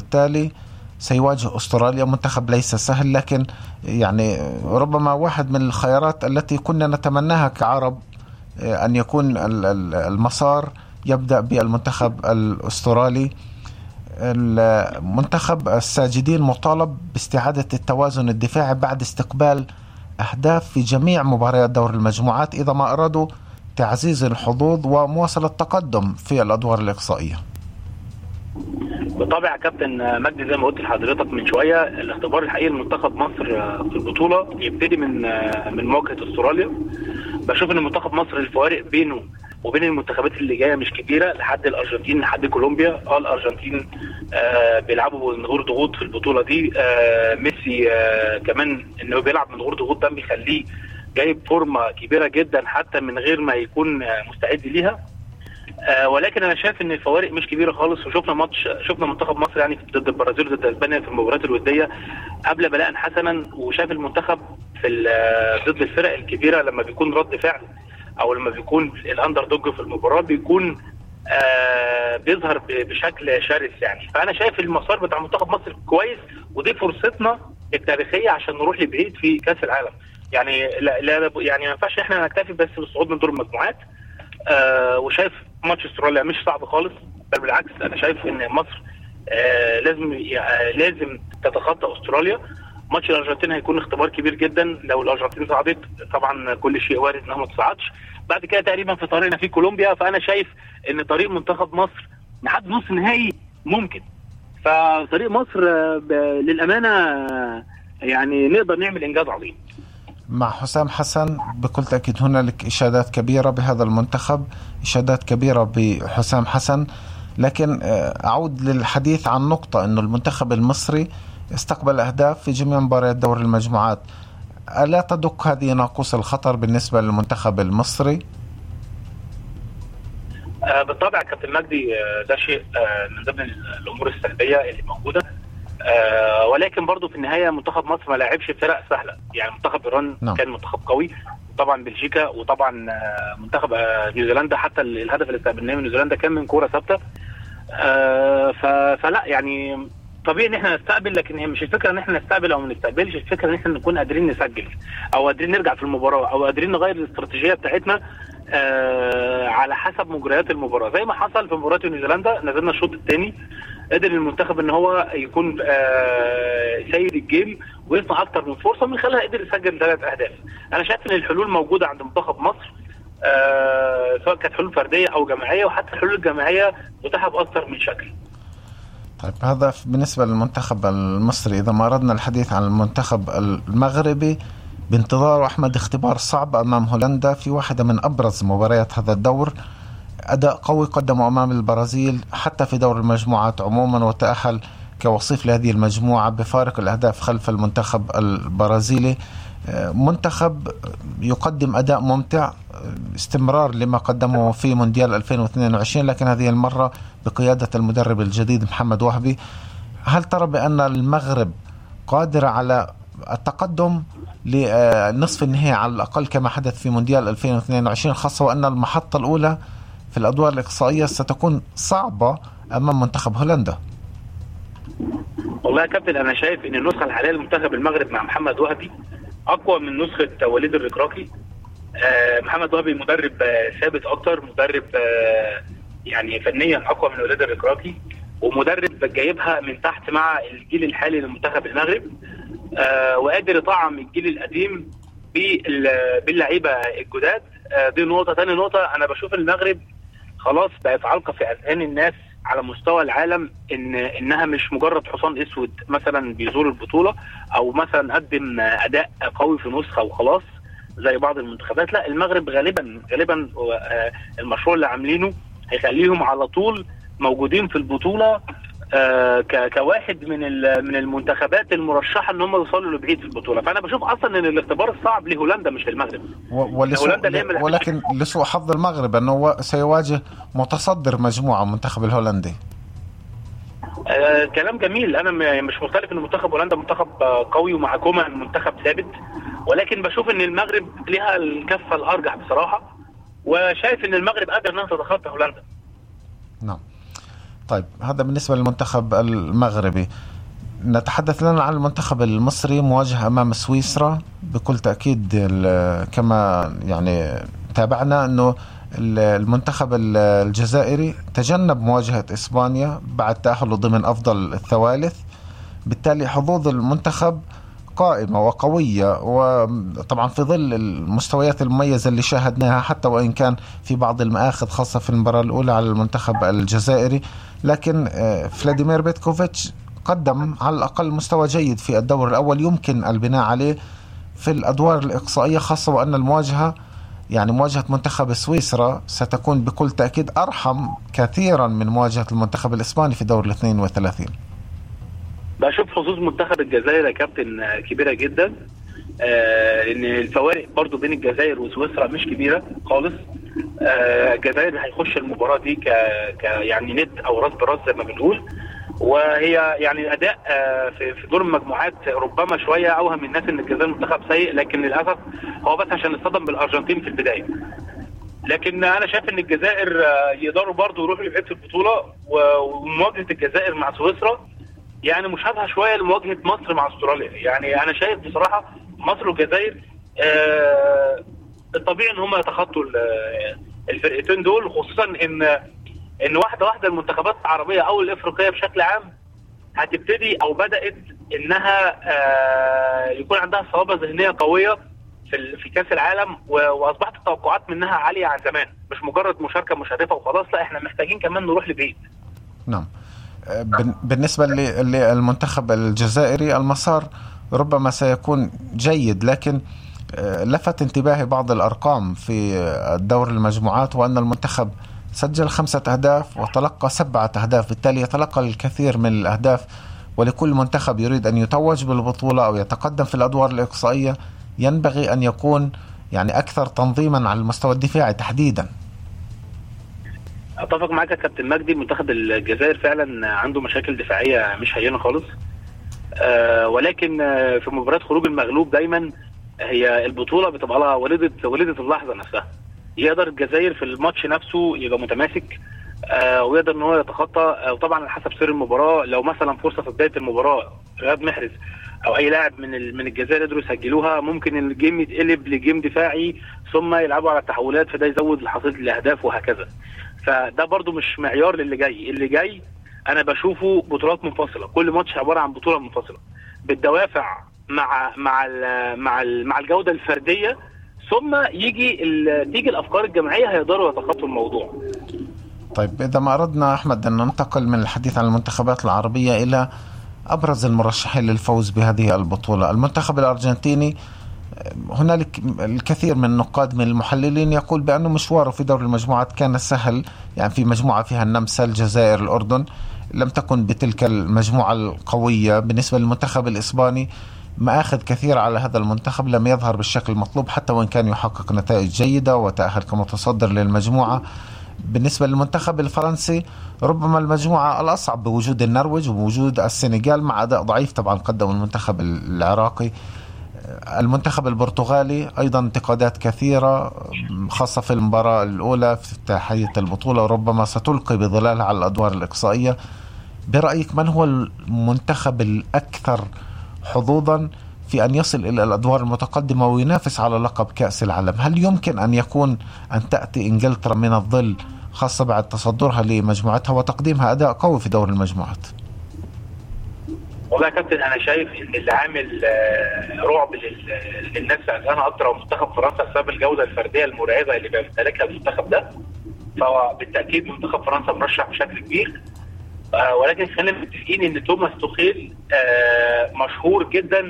وبالتالي سيواجه استراليا منتخب ليس سهل لكن يعني ربما واحد من الخيارات التي كنا نتمناها كعرب ان يكون المسار يبدا بالمنتخب الاسترالي المنتخب الساجدين مطالب باستعاده التوازن الدفاعي بعد استقبال اهداف في جميع مباريات دور المجموعات اذا ما ارادوا تعزيز الحظوظ ومواصله التقدم في الادوار الاقصائيه. بالطبع يا كابتن مجدي زي ما قلت لحضرتك من شويه الاختبار الحقيقي لمنتخب مصر في البطوله يبتدي من من مواجهه استراليا بشوف ان منتخب مصر الفوارق بينه وبين المنتخبات اللي جايه مش كبيره لحد الارجنتين لحد كولومبيا اه الارجنتين آه بيلعبوا من غير ضغوط في البطوله دي آه ميسي آه كمان انه بيلعب من غير ضغوط ده بيخليه جايب فورمه كبيره جدا حتى من غير ما يكون آه مستعد ليها آه ولكن انا شايف ان الفوارق مش كبيره خالص وشفنا ماتش شفنا منتخب مصر يعني ضد البرازيل ضد اسبانيا في المباريات الوديه قبل بلاء حسنا وشاف المنتخب في ضد الفرق الكبيره لما بيكون رد فعل او لما بيكون الاندر دوج في المباراه بيكون آه بيظهر بشكل شرس يعني فانا شايف المسار بتاع منتخب مصر كويس ودي فرصتنا التاريخيه عشان نروح لبعيد في كاس العالم يعني لا, لا يعني ما ينفعش احنا نكتفي بس بالصعود من دور المجموعات آه وشايف ماتش استراليا مش صعب خالص بل بالعكس انا شايف ان مصر آه لازم يعني لازم تتخطى استراليا ماتش الارجنتين هيكون اختبار كبير جدا لو الارجنتين صعدت طبعا كل شيء وارد انها ما تصعدش بعد كده تقريبا في طريقنا في كولومبيا فانا شايف ان طريق منتخب مصر لحد نص نهائي ممكن فطريق مصر للامانه يعني نقدر نعمل انجاز عظيم مع حسام حسن بكل تأكيد هنالك إشادات كبيرة بهذا المنتخب إشادات كبيرة بحسام حسن لكن أعود للحديث عن نقطة أنه المنتخب المصري استقبل أهداف في جميع مباريات دور المجموعات ألا تدق هذه ناقوس الخطر بالنسبة للمنتخب المصري؟ آه بالطبع كابتن مجدي آه ده شيء آه من ضمن الامور السلبيه اللي موجوده آه ولكن برضو في النهايه منتخب مصر ما لعبش فرق سهله يعني منتخب ايران نعم. كان منتخب قوي طبعا بلجيكا وطبعا آه منتخب آه نيوزيلندا حتى الهدف اللي استقبلناه من نيوزيلندا كان من كوره ثابته آه فلا يعني طبيعي ان احنا نستقبل لكن هي مش الفكره ان احنا نستقبل او ما نستقبلش الفكره ان احنا نكون قادرين نسجل او قادرين نرجع في المباراه او قادرين نغير الاستراتيجيه بتاعتنا آه على حسب مجريات المباراه زي ما حصل في مباراه نيوزيلندا نزلنا الشوط الثاني قدر المنتخب ان هو يكون آه سيد الجيم ويصنع اكتر من فرصه من خلالها قدر يسجل ثلاث اهداف انا شايف ان الحلول موجوده عند منتخب مصر آه سواء كانت حلول فرديه او جماعيه وحتى الحلول الجماعيه متاحه باكثر من شكل طيب هذا بالنسبة للمنتخب المصري إذا ما أردنا الحديث عن المنتخب المغربي بانتظار أحمد اختبار صعب أمام هولندا في واحدة من أبرز مباريات هذا الدور أداء قوي قدمه أمام البرازيل حتى في دور المجموعات عموما وتأهل كوصيف لهذه المجموعة بفارق الأهداف خلف المنتخب البرازيلي منتخب يقدم أداء ممتع استمرار لما قدمه في مونديال 2022 لكن هذه المرة بقيادة المدرب الجديد محمد وهبي هل ترى بأن المغرب قادرة على التقدم لنصف النهائي على الأقل كما حدث في مونديال 2022 خاصة وأن المحطة الأولى في الأدوار الإقصائية ستكون صعبة أمام منتخب هولندا والله يا كابتن أنا شايف أن النسخة الحالية لمنتخب المغرب مع محمد وهبي اقوى من نسخه وليد الركراكي آه محمد وهبي مدرب آه ثابت اكتر مدرب آه يعني فنيا اقوى من وليد الركراكي ومدرب جايبها من تحت مع الجيل الحالي لمنتخب المغرب وقادر يطعم الجيل القديم باللعيبه الجداد دي نقطه ثاني نقطه انا بشوف المغرب خلاص بقت علقه في اذهان الناس على مستوى العالم ان انها مش مجرد حصان اسود مثلا بيزور البطوله او مثلا قدم اداء قوي في نسخه وخلاص زي بعض المنتخبات لا المغرب غالبا غالبا المشروع اللي عاملينه هيخليهم على طول موجودين في البطوله كواحد من من المنتخبات المرشحه ان هم يوصلوا لبعيد في البطوله فانا بشوف اصلا ان الاختبار الصعب لهولندا مش للمغرب ولسوء ولكن لسوء حظ المغرب انه سيواجه متصدر مجموعه المنتخب الهولندي آه كلام جميل انا مش مختلف ان منتخب هولندا منتخب قوي ومع كومان منتخب ثابت ولكن بشوف ان المغرب لها الكفه الارجح بصراحه وشايف ان المغرب قادر انها تتخطى هولندا نعم طيب هذا بالنسبه للمنتخب المغربي نتحدث لنا عن المنتخب المصري مواجهة أمام سويسرا بكل تأكيد كما يعني تابعنا أنه المنتخب الجزائري تجنب مواجهة إسبانيا بعد تأهله ضمن أفضل الثوالث بالتالي حظوظ المنتخب قائمة وقوية وطبعا في ظل المستويات المميزة اللي شاهدناها حتى وإن كان في بعض المآخذ خاصة في المباراة الأولى على المنتخب الجزائري لكن آه، فلاديمير بيتكوفيتش قدم على الأقل مستوى جيد في الدور الأول يمكن البناء عليه في الأدوار الإقصائية خاصة وأن المواجهة يعني مواجهة منتخب سويسرا ستكون بكل تأكيد أرحم كثيرا من مواجهة المنتخب الإسباني في دور ال 32 بشوف حظوظ منتخب الجزائر يا كابتن كبيرة جدا آه ان الفوارق برضو بين الجزائر وسويسرا مش كبيره خالص آه الجزائر هيخش المباراه دي ك... ك يعني ند او راس براس زي ما بنقول وهي يعني اداء آه، في دور المجموعات ربما شويه اوهم الناس ان الجزائر منتخب سيء لكن للاسف هو بس عشان اصطدم بالارجنتين في البدايه. لكن انا شايف ان الجزائر آه، يقدروا برضه يروحوا لبعيد في البطوله ومواجهه الجزائر مع سويسرا يعني مشابهه شويه لمواجهه مصر مع استراليا، يعني انا شايف بصراحه مصر والجزائر آه، الطبيعي ان هم يتخطوا الفرقتين دول خصوصا ان ان واحده واحده المنتخبات العربيه او الافريقيه بشكل عام هتبتدي او بدات انها آه، يكون عندها صلابه ذهنيه قويه في في كاس العالم واصبحت التوقعات منها عاليه عن زمان مش مجرد مشاركه مشرفه وخلاص لا احنا محتاجين كمان نروح لبعيد نعم آه، بالنسبه للمنتخب الجزائري المسار ربما سيكون جيد لكن آه، لفت انتباهي بعض الارقام في دور المجموعات وان المنتخب سجل خمسة أهداف وتلقى سبعة أهداف بالتالي يتلقى الكثير من الأهداف ولكل منتخب يريد أن يتوج بالبطولة أو يتقدم في الأدوار الإقصائية ينبغي أن يكون يعني أكثر تنظيما على المستوى الدفاعي تحديدا اتفق معاك يا كابتن مجدي منتخب الجزائر فعلا عنده مشاكل دفاعيه مش هينه خالص آه ولكن آه، في مباراه خروج المغلوب دايما هي البطوله بتبقى لها وليده وليده اللحظه نفسها يقدر الجزائر في الماتش نفسه يبقى متماسك آه ويقدر ان هو يتخطى آه وطبعا على حسب سير المباراه لو مثلا فرصه في بدايه المباراه غاب محرز او اي لاعب من من الجزائر قدروا يسجلوها ممكن الجيم يتقلب لجيم دفاعي ثم يلعبوا على التحولات فده يزود حصيله الاهداف وهكذا فده برده مش معيار للي جاي اللي جاي انا بشوفه بطولات منفصله كل ماتش عباره عن بطوله منفصله بالدوافع مع مع مع مع الجوده الفرديه ثم يجي تيجي الافكار الجماعيه هيقدروا يتخطوا الموضوع طيب اذا ما اردنا احمد ان ننتقل من الحديث عن المنتخبات العربيه الى ابرز المرشحين للفوز بهذه البطوله المنتخب الارجنتيني هنالك الكثير من النقاد من المحللين يقول بأنه مشواره في دور المجموعات كان سهل يعني في مجموعة فيها النمسا الجزائر الأردن لم تكن بتلك المجموعة القوية بالنسبة للمنتخب الإسباني مآخذ كثيرة على هذا المنتخب لم يظهر بالشكل المطلوب حتى وإن كان يحقق نتائج جيدة وتأهل كمتصدر للمجموعة بالنسبة للمنتخب الفرنسي ربما المجموعة الأصعب بوجود النرويج وبوجود السنغال مع أداء ضعيف طبعا قدم المنتخب العراقي المنتخب البرتغالي أيضا انتقادات كثيرة خاصة في المباراة الأولى في افتتاحية البطولة وربما ستلقي بظلالها على الأدوار الإقصائية برأيك من هو المنتخب الأكثر حظوظا في أن يصل إلى الأدوار المتقدمة وينافس على لقب كأس العالم هل يمكن أن يكون أن تأتي إنجلترا من الظل خاصة بعد تصدرها لمجموعتها وتقديمها أداء قوي في دور المجموعات والله يا كابتن انا شايف ان اللي عامل آه، رعب للناس انا اكتر هو منتخب فرنسا بسبب الجوده الفرديه المرعبه اللي بيمتلكها المنتخب ده فهو بالتاكيد منتخب فرنسا مرشح بشكل كبير آه ولكن خلينا متفقين ان توماس توخيل آه مشهور جدا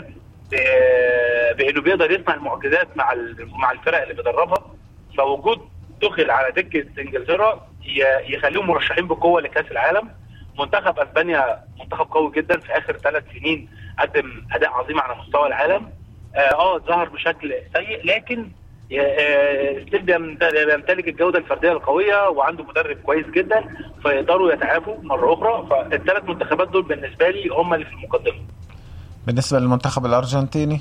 بانه بيقدر يصنع المعجزات مع مع الفرق اللي بيدربها فوجود توخيل على دكه انجلترا يخليهم مرشحين بقوه لكاس العالم منتخب اسبانيا منتخب قوي جدا في اخر ثلاث سنين قدم اداء عظيم على مستوى العالم اه, آه ظهر بشكل سيء لكن ستيل بيمتلك الجوده الفرديه القويه وعنده مدرب كويس جدا فيقدروا يتعافوا مره اخرى فالثلاث منتخبات دول بالنسبه لي هم اللي في المقدمه. بالنسبه للمنتخب الارجنتيني؟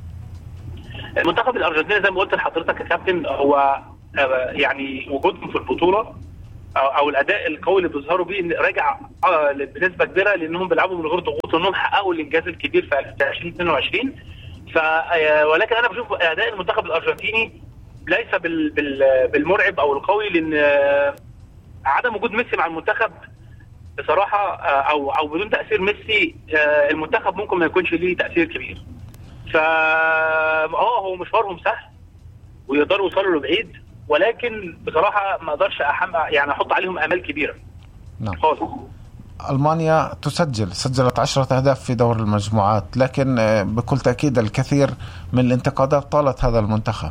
المنتخب الارجنتيني زي ما قلت لحضرتك يا كابتن هو آه، يعني وجودهم في البطوله او, أو الاداء القوي اللي بيظهروا بيه راجع آه، بنسبه كبيره لانهم بيلعبوا من غير ضغوط وانهم حققوا الانجاز الكبير في 2022 ف آه، ولكن انا بشوف اداء المنتخب الارجنتيني ليس بال... بال... بالمرعب او القوي لان آه، عدم وجود ميسي مع المنتخب بصراحه او او بدون تاثير ميسي المنتخب ممكن ما يكونش ليه تاثير كبير فا اه هو مشوارهم سهل ويقدروا يوصلوا لبعيد ولكن بصراحه ما اقدرش أحم... يعني احط عليهم امال كبيره نعم خالص المانيا تسجل سجلت عشرة اهداف في دور المجموعات لكن آه، بكل تاكيد الكثير من الانتقادات طالت هذا المنتخب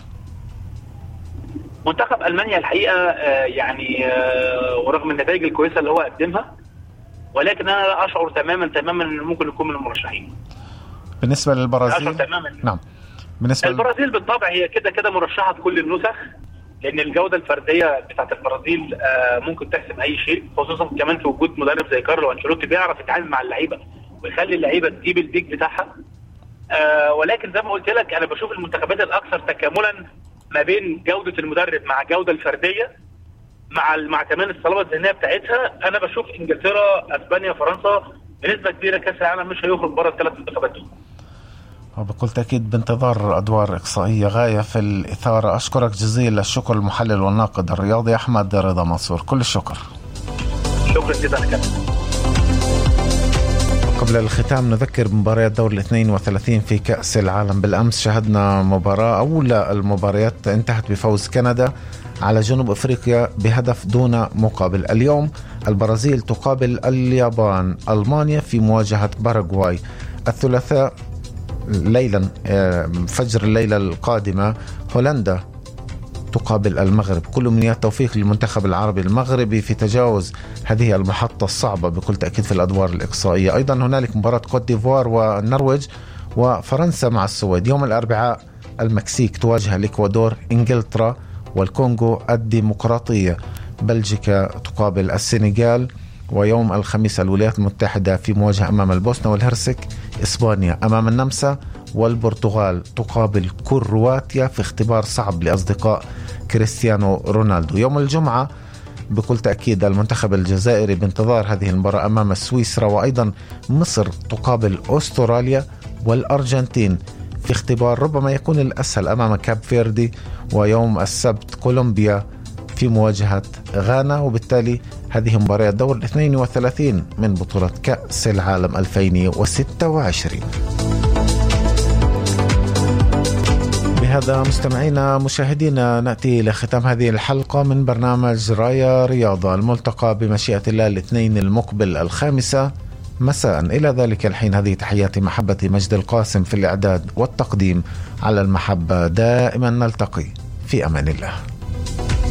منتخب المانيا الحقيقه آه، يعني آه، ورغم النتائج الكويسه اللي هو قدمها ولكن انا لا اشعر تماما تماما انه ممكن يكون من المرشحين بالنسبه للبرازيل اشعر تماما نعم بالنسبه البرازيل بالطبع هي كده كده مرشحه في كل النسخ لان الجوده الفرديه بتاعت البرازيل آه، ممكن تحسم اي شيء خصوصا كمان في وجود مدرب زي كارلو انشيلوتي بيعرف يتعامل مع اللعيبه ويخلي اللعيبه تجيب البيك بتاعها آه، ولكن زي ما قلت لك انا بشوف المنتخبات الاكثر تكاملا ما بين جوده المدرب مع الجوده الفرديه مع مع كمان الصلابه الذهنيه بتاعتها انا بشوف انجلترا اسبانيا فرنسا بنسبه كبيره كاس العالم مش هيخرج بره الثلاث منتخبات دول وبكل تأكيد بانتظار أدوار إقصائية غاية في الإثارة أشكرك جزيل الشكر المحلل والناقد الرياضي أحمد رضا منصور كل الشكر شكرا جدا قبل الختام نذكر بمباريات دور ال 32 في كأس العالم بالأمس شهدنا مباراة أولى المباريات انتهت بفوز كندا على جنوب افريقيا بهدف دون مقابل اليوم البرازيل تقابل اليابان المانيا في مواجهه باراغواي الثلاثاء ليلا آه، فجر الليله القادمه هولندا تقابل المغرب كل منيات التوفيق للمنتخب العربي المغربي في تجاوز هذه المحطة الصعبة بكل تأكيد في الأدوار الإقصائية أيضا هنالك مباراة كوت ديفوار والنرويج وفرنسا مع السويد يوم الأربعاء المكسيك تواجه الإكوادور إنجلترا والكونغو الديمقراطية بلجيكا تقابل السنغال ويوم الخميس الولايات المتحدة في مواجهة أمام البوسنة والهرسك إسبانيا أمام النمسا والبرتغال تقابل كرواتيا في اختبار صعب لأصدقاء كريستيانو رونالدو يوم الجمعة بكل تأكيد المنتخب الجزائري بانتظار هذه المباراة أمام سويسرا وأيضا مصر تقابل أستراليا والأرجنتين في اختبار ربما يكون الأسهل أمام كاب فيردي ويوم السبت كولومبيا في مواجهة غانا وبالتالي هذه مباريات دور 32 من بطولة كأس العالم 2026 بهذا مستمعينا مشاهدينا ناتي لختام هذه الحلقه من برنامج رايا رياضه الملتقى بمشيئه الله الاثنين المقبل الخامسه مساء الى ذلك الحين هذه تحياتي محبتي مجد القاسم في الاعداد والتقديم على المحبه دائما نلتقي في امان الله